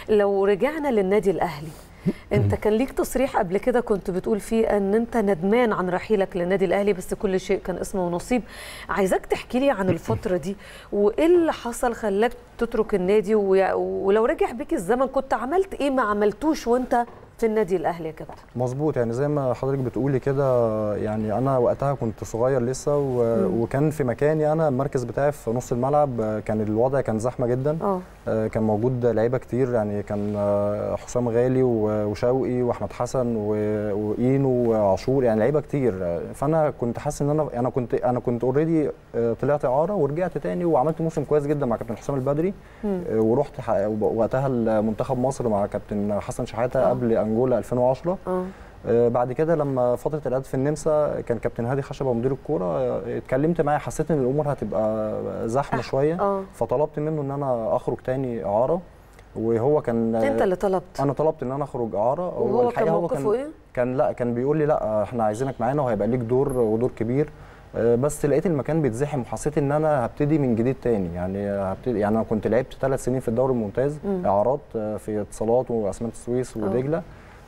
لو رجعنا للنادي الاهلي انت كان ليك تصريح قبل كده كنت بتقول فيه ان انت ندمان عن رحيلك للنادي الاهلي بس كل شيء كان اسمه ونصيب عايزاك تحكي لي عن الفتره دي وايه اللي حصل خلاك تترك النادي ويا- ولو رجع بيك الزمن كنت عملت ايه ما عملتوش وانت في النادي الاهلي يا كابتن مظبوط يعني زي ما حضرتك بتقولي كده يعني انا وقتها كنت صغير لسه و... وكان في مكاني انا المركز بتاعي في نص الملعب آه، كان الوضع كان زحمه جدا اه آه، كان موجود لعيبه كتير يعني كان آه، حسام غالي و- وشوقي واحمد حسن و- واينو وعاشور يعني لعيبه كتير آه، فانا كنت حاسس ان انا انا كنت انا كنت اوريدي طلعت اعاره ورجعت تاني وعملت موسم كويس جدا مع كابتن حسام البدري مم. آه، ورحت ح- وقتها المنتخب مصر مع كابتن حسن شحاته آه. قبل انجولا 2010 اه آه، بعد كده لما فتره العقد في النمسا كان كابتن هادي خشبه مدير الكوره آه، اتكلمت معاه حسيت ان الامور هتبقى زحمه أح- شويه اه فطلبت منه ان انا اخرج تاني اعاره وهو كان انت اللي طلبت انا طلبت ان انا اخرج اعاره وهو كان والحقيقة موقفه ايه كان لا كان بيقول لي لا احنا عايزينك معانا وهيبقى ليك دور ودور كبير آه، بس لقيت المكان بيتزحم وحسيت ان انا هبتدي من جديد تاني يعني هبتدي يعني انا كنت لعبت ثلاث سنين في الدوري الممتاز مم. اعارات آه، في اتصالات واسمنت السويس آه. ودجله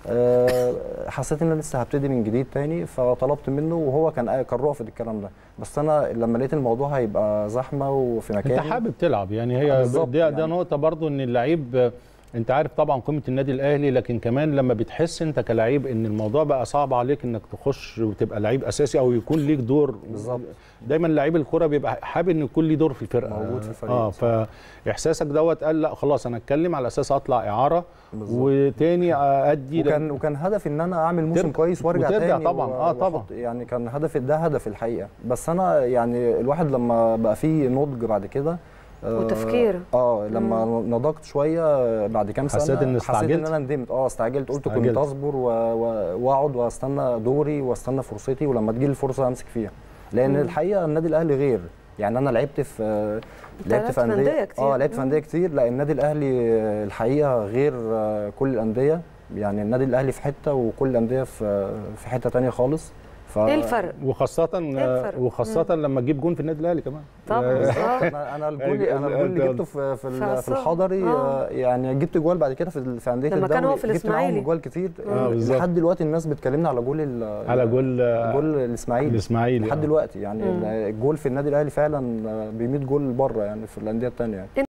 آه، حسيت ان انا لسه هبتدي من جديد تاني فطلبت منه وهو كان كان رافض الكلام ده بس انا لما لقيت الموضوع هيبقى زحمه وفي مكاني انت حابب تلعب يعني آه، هي بالظبط دي, دي يعني. نقطه برضو ان اللعيب آه، انت عارف طبعا قيمه النادي الاهلي لكن كمان لما بتحس انت كلاعب ان الموضوع بقى صعب عليك انك تخش وتبقى لعيب اساسي او يكون ليك دور بالظبط. دايما لعيب الكوره بيبقى حابب ان يكون ليه دور في الفرقه موجود في الفريق، اه فاحساسك دوت قال لا خلاص انا اتكلم على اساس اطلع اعاره بالظبط. وتاني ادي وكان وكان هدفي ان انا اعمل موسم ترجع- كويس وارجع وترجع تاني طبعاً، و- آه طبعاً. وأحط- يعني كان هدفي ده هدف الحقيقه بس انا يعني الواحد لما بقى فيه نضج بعد كده آه، وتفكير. اه لما نضجت شويه بعد كام سنه حسيت إن حسيت ان استعجلت؟ انا ندمت اه استعجلت قلت كنت استعجلت. اصبر و- و- واقعد واستنى دوري واستنى فرصتي ولما تجيلي الفرصه امسك فيها لان مم. الحقيقه النادي الاهلي غير يعني انا لعبت في أنت لعبت لعبت في في أندية انديه كتير. اه لعبت في مم. انديه كتير لا النادي الاهلي آه، الحقيقه غير آه، كل الانديه يعني النادي الاهلي في حته وكل الانديه في في حته تانية خالص ف ايه الفرق وخاصه الفرق؟ وخاصه لما تجيب جون في النادي الاهلي كمان طبعاً. آه، آه. انا انا الجول انا الجول اللي جبته في في, ال- في فعصام. الحضري آه. آه. يعني جبت جوال بعد كده في ال- في انديه لما كان هو في جبت معاهم الإسماعيلي. جوال كتير آه، آه بالظبط. لحد دلوقتي الناس بتكلمنا على جول ال- على جول آه، جول الاسماعيلي الاسماعيلي لحد آه. دلوقتي يعني مم. الجول في النادي الاهلي فعلا ب 100 جول بره يعني في الانديه الثانيه يعني